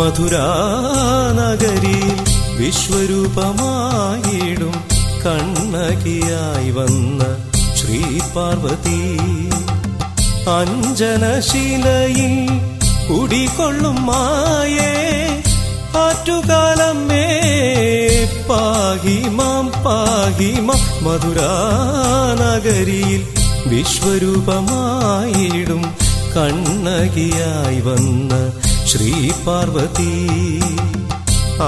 മധുരാനഗരിയിൽ വിശ്വരൂപമായിടും കണ്ണകിയായി വന്ന ശ്രീ പാർവതി അഞ്ജനശിലയിൽ കുടികൊള്ളും മായേ ആറ്റുകാലമ്മേ പാഹിമാം പാഹിമാം മധുരാനഗരിയിൽ വിശ്വരൂപമായിടും കണ്ണകിയായി വന്ന ശ്രീ പാർവതി ആ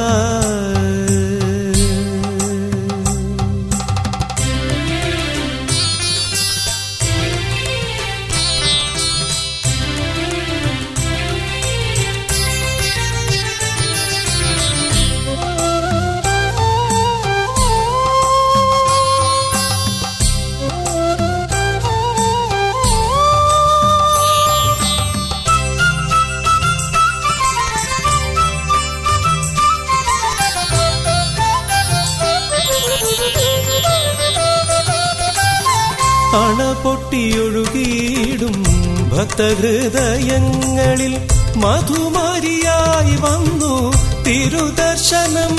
അണപൊട്ടിയൊഴുകിയിടും ഭക്തഹൃദയങ്ങളിൽ മധുമാരിയായി വന്നു തിരുദർശനം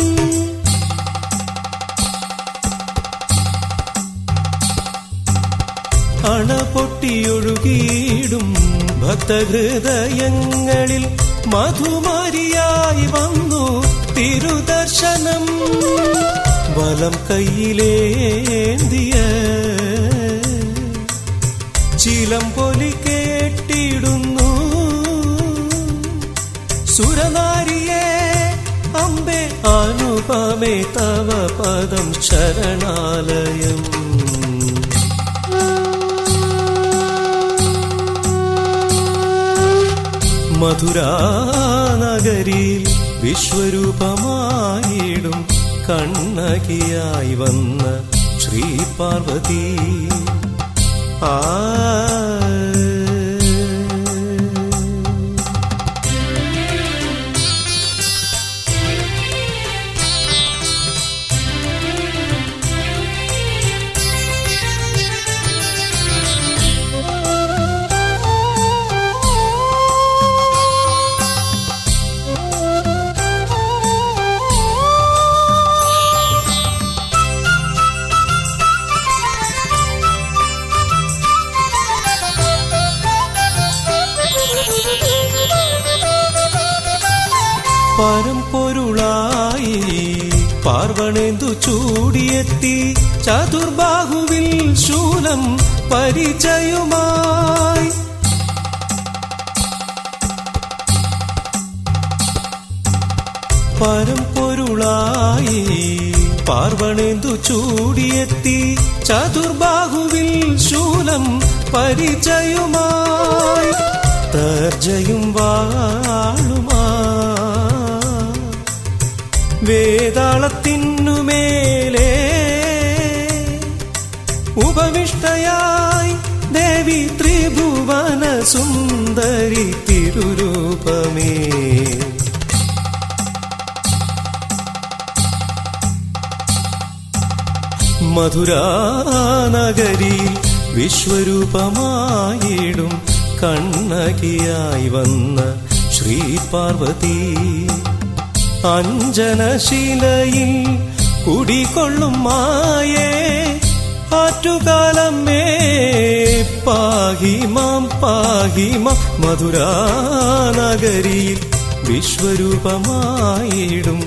അണപൊട്ടിയൊഴുകിയിടും ഭക്തഹൃദയങ്ങളിൽ മധുമാരിയായി വന്നു തിരുദർശനം വലം കയ്യിലേന്തിയ ചിലം പൊലി കേട്ടിടുന്നു സുരനാരിയെ അമ്പെ അനുപമേ തവ പദം ശരണാലയം മധുരാനഗരിയിൽ വിശ്വരൂപമായിടും കണ്ണകിയായി വന്ന ശ്രീ പാർവതി ആ പരമ്പൊരുളായി പാർവണേന്തു ചൂടിയെത്തി ചതുർബാഹുവിൽ ശൂലം പരിചയുമായി പരമ്പൊരുളായി പാർവണേന്തു ചൂടിയെത്തി ചതുർബാഹുവിൽ ശൂലം പരിചയുമായി തർജയും വാളുമാ വേതാളത്തിനുമേലേ ഉപവിഷ്ടയായി ദേവി ത്രിഭുവന സുന്ദരി തിരുരൂപമേ മധുരാനഗരിയിൽ വിശ്വരൂപമായിടും കണ്ണകിയായി വന്ന ശ്രീ പാർവതി അഞ്ജനശിലയിൽ കുടികൊള്ളും മായേ ആറ്റുകാലമ്മേ പാഹിമാം പാഹിമാം മധുരാനഗരിയിൽ വിശ്വരൂപമായിടും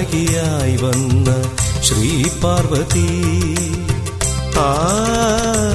കണ്ണകിയായി വന്ന ശ്രീ പാർവതി ആ